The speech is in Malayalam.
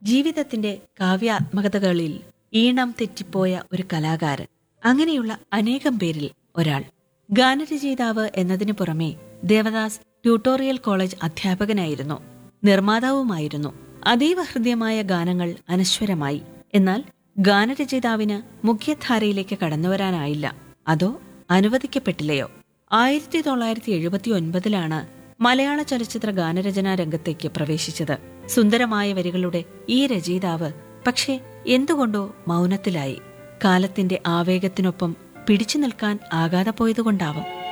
ജീവിതത്തിന്റെ കാവ്യാത്മകതകളിൽ ഈണം തെറ്റിപ്പോയ ഒരു കലാകാരൻ അങ്ങനെയുള്ള അനേകം പേരിൽ ഒരാൾ ഗാനരചയിതാവ് എന്നതിനു പുറമെ ദേവദാസ് ട്യൂട്ടോറിയൽ കോളേജ് അധ്യാപകനായിരുന്നു നിർമ്മാതാവുമായിരുന്നു അതീവ ഹൃദ്യമായ ഗാനങ്ങൾ അനശ്വരമായി എന്നാൽ ഗാനരചയിതാവിന് മുഖ്യധാരയിലേക്ക് കടന്നുവരാനായില്ല അതോ അനുവദിക്കപ്പെട്ടില്ലയോ ആയിരത്തി തൊള്ളായിരത്തി എഴുപത്തി ഒൻപതിലാണ് മലയാള ചലച്ചിത്ര ഗാനരചനാ രംഗത്തേക്ക് പ്രവേശിച്ചത് സുന്ദരമായ വരികളുടെ ഈ രചയിതാവ് പക്ഷേ എന്തുകൊണ്ടോ മൗനത്തിലായി കാലത്തിന്റെ ആവേഗത്തിനൊപ്പം പിടിച്ചു നിൽക്കാൻ ആകാതെ പോയതുകൊണ്ടാവും